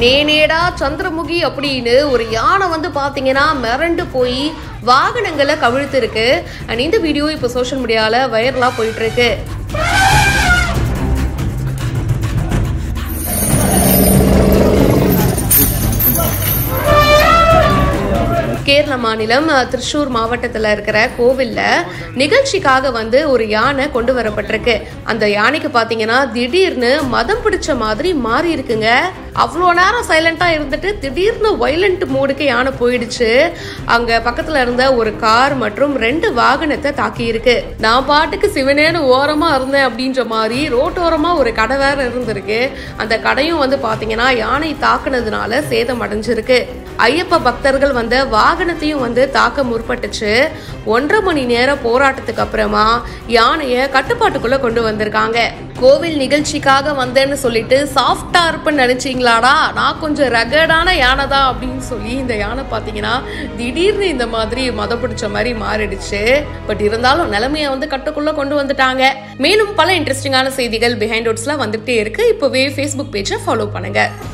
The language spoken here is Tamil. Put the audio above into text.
நேனேடா சந்திரமுகி அப்படின்னு ஒரு யானை வந்து பாத்தீங்கன்னா மிரண்டு போய் வாகனங்களை கவிழ்த்து இருக்கு அண்ட் இந்த வீடியோ இப்போ சோஷியல் மீடியால வைரலா போயிட்டு இருக்கு கேரள மாநிலம் அஹ், திருச்சூர் மாவட்டத்தில் இருக்கிற கோவில்ல நிகழ்ச்சிக்காக வந்து ஒரு யானை கொண்டு வரப்பட்டிருக்கு அந்த யானைக்கு பார்த்தீங்கன்னா திடீர்னு மதம் பிடிச்ச மாதிரி மாறி இருக்குங்க அவ்வளோ நேரம் சைலண்டா இருந்துட்டு திடீர்னு வைலண்ட் மூடுக்கு யானை போயிடுச்சு அங்க பக்கத்துல இருந்த ஒரு கார் மற்றும் ரெண்டு வாகனத்தை தாக்கி இருக்கு நான் பாட்டுக்கு சிவனேன்னு ஓரமா இருந்தேன் அப்படின்ற மாதிரி ரோட்டோரமா ஒரு கடை வேற இருந்திருக்கு அந்த கடையும் வந்து பாத்தீங்கன்னா யானை தாக்குனதுனால சேதம் அடைஞ்சிருக்கு ஐயப்ப பக்தர்கள் வந்த வாகனத்தையும் வந்து தாக்க முற்பட்டுச்சு ஒன்றரை மணி நேர போராட்டத்துக்கு அப்புறமா யானையை கட்டுப்பாட்டுக்குள்ள கொண்டு வந்திருக்காங்க கோவில் நிகழ்ச்சிக்காக வந்தேன்னு சொல்லிட்டு சாஃப்டா இருப்பேன்னு நினைச்சீங்களாடா நான் கொஞ்சம் ரகடான யானை தான் அப்படின்னு சொல்லி இந்த யானை பார்த்தீங்கன்னா திடீர்னு இந்த மாதிரி மதம் பிடிச்ச மாதிரி மாறிடுச்சு பட் இருந்தாலும் நிலைமையை வந்து கட்டுக்குள்ள கொண்டு வந்துட்டாங்க மேலும் பல இன்ட்ரெஸ்டிங்கான செய்திகள் பிஹைண்ட் ஓட்ஸ்லாம் வந்துகிட்டே இருக்கு இப்போவே ஃபேஸ்புக் பேஜை ஃபாலோ பண்ணுங்க